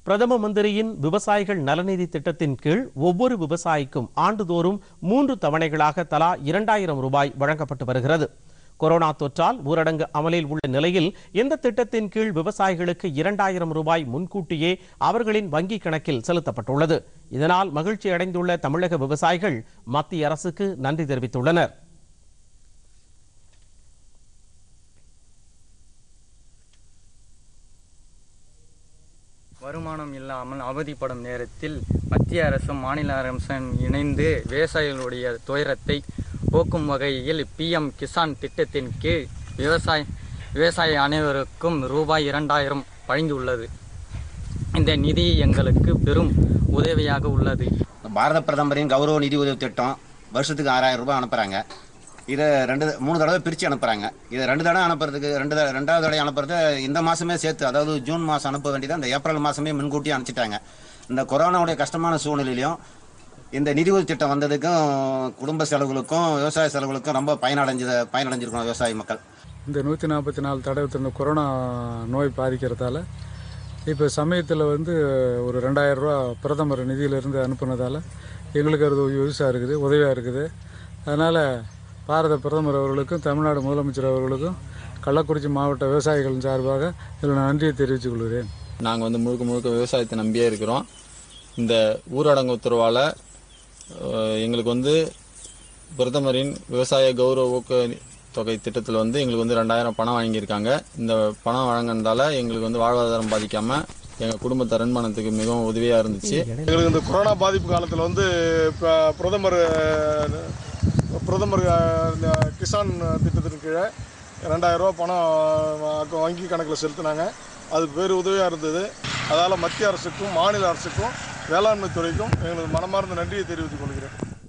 பிரதம மந்திரியின் விவசாயிகள் நலநிதி திட்டத்தின் கீழ் ஒவ்வொரு விவசாயிக்கும் ஆண்டுதோறும் மூன்று தவணைகளாக தலா இரண்டாயிரம் ரூபாய் வழங்கப்பட்டு வருகிறது கொரோனா தொற்றால் ஊரடங்கு அமலில் உள்ள நிலையில் இந்த திட்டத்தின் கீழ் விவசாயிகளுக்கு இரண்டாயிரம் ரூபாய் முன்கூட்டியே அவர்களின் வங்கிக் கணக்கில் செலுத்தப்பட்டுள்ளது இதனால் மகிழ்ச்சி அடைந்துள்ள தமிழக விவசாயிகள் மத்திய அரசுக்கு நன்றி தெரிவித்துள்ளனர் வருமானம் இல்லாமல் அவதிப்படும் நேரத்தில் மத்திய அரசும் மாநில அரசும் இணைந்து விவசாயிகளுடைய துயரத்தை போக்கும் வகையில் பிஎம் கிசான் திட்டத்தின் கீழ் விவசாய விவசாய அனைவருக்கும் ரூபாய் இரண்டாயிரம் வழங்கியுள்ளது இந்த நிதி எங்களுக்கு பெரும் உதவியாக உள்ளது பாரத பிரதமரின் கௌரவ நிதி உதவி திட்டம் வருஷத்துக்கு ஆறாயிரம் ரூபாய் அனுப்புகிறாங்க இதை ரெண்டு மூணு தடவை பிரித்து அனுப்புகிறாங்க இதை ரெண்டு தடவை அனுப்புறதுக்கு ரெண்டு த- ரெண்டாவது தடவை அனுப்புறது இந்த மாதமே சேர்த்து அதாவது ஜூன் மாதம் அனுப்ப வேண்டியது அந்த ஏப்ரல் மாதமே முன்கூட்டி அனுப்பிச்சிட்டாங்க இந்த கொரோனாவுடைய கஷ்டமான சூழ்நிலையிலையும் இந்த நிதி உதவி திட்டம் வந்ததுக்கும் குடும்ப செலவுகளுக்கும் விவசாய செலவுகளுக்கும் ரொம்ப பயனடைஞ்சது பயனடைஞ்சிருக்கணும் விவசாய மக்கள் இந்த நூற்றி நாற்பத்தி நாலு தடவை இந்த கொரோனா நோய் பாதிக்கிறதால இப்போ சமயத்தில் வந்து ஒரு ரெண்டாயிரம் ரூபா பிரதமர் நிதியிலிருந்து அனுப்புனதால் எங்களுக்கு அது யூஸாக இருக்குது உதவியாக இருக்குது அதனால் பாரத பிரதமர் அவர்களுக்கும் தமிழ்நாடு முதலமைச்சர் அவர்களுக்கும் கள்ளக்குறிச்சி மாவட்ட விவசாயிகளின் சார்பாக இதில் நான் நன்றியை தெரிவித்துக் கொள்கிறேன் நாங்கள் வந்து முழுக்க முழுக்க விவசாயத்தை நம்பியே இருக்கிறோம் இந்த ஊரடங்கு உத்தரவால் அஹ், எங்களுக்கு வந்து பிரதமரின் விவசாய கௌரவ ஊக்க தொகை திட்டத்தில் வந்து எங்களுக்கு வந்து ரெண்டாயிரம் பணம் வாங்கியிருக்காங்க இந்த பணம் வழங்கினதால எங்களுக்கு வந்து வாழ்வாதாரம் பாதிக்காம எங்கள் குடும்பத்தை ரன் பண்ணதுக்கு மிகவும் உதவியாக இருந்துச்சு எங்களுக்கு இந்த கொரோனா பாதிப்பு காலத்தில் வந்து இப்போ பிரதமர் அஹ், பிரதமர் அஹ், இந்த கிசான் திட்டத்தின் கீழே ரெண்டாயிரம் ரூபா பணம் அஹ், வங்கி கணக்கில் செலுத்தினாங்க அது பேர் உதவியாக இருந்தது அதால் மத்திய அரசுக்கும் மாநில அரசுக்கும் வேளாண்மை துறைக்கும் எங்களுக்கு மனமார்ந்த நன்றியை தெரிவித்துக் கொள்கிறேன்